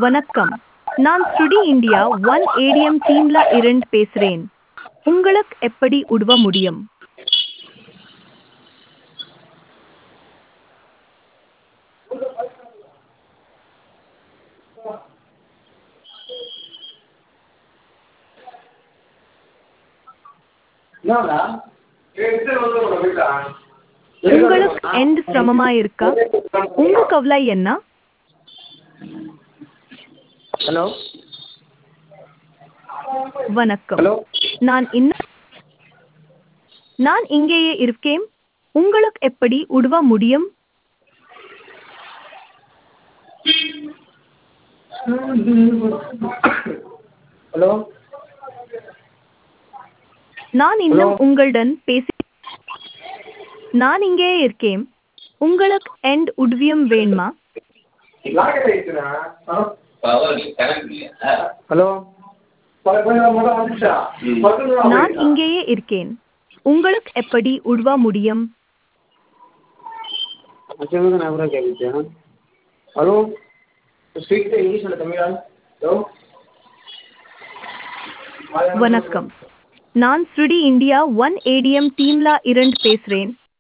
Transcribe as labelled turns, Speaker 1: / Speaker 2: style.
Speaker 1: வணக்கம் நான் ஸ்டுடி India one ATM டீம்ல இருந்து பேசுறேன் உங்களுக்கு எப்படி உதவ முடியும் உங்களுக்கு எந்த சிரமமா இருக்கா உங்க கவலை என்ன
Speaker 2: ஹலோ
Speaker 1: வணக்கம்
Speaker 2: ஹலோ
Speaker 1: நான் இன்னும் நான் இங்கேயே இருக்கேன் உங்களுக்கு எப்படி உதவ முடியும்
Speaker 2: ஹலோ
Speaker 1: நான் இன்னும்
Speaker 2: Hello.
Speaker 1: உங்களுடன் பேசி நான் இங்கேயே இருக்கேன் உங்களுக்கு எண்ட் உதவியும் வேணுமா
Speaker 2: ஹலோ
Speaker 1: நான் இங்கேயே இருக்கேன் உங்களுக்கு எப்படி உதவ முடியும்
Speaker 2: அச்சவங்க நான் கூட கேட்குறேன் ஹலோ ஸ்பீக் இங்கிலீஷில் தமிழா ஹலோ
Speaker 1: வணக்கம் நான் ஸ்ருடி இந்தியா ஒன் ஏடிஎம் டீம்ல இருந்து பேசுறேன்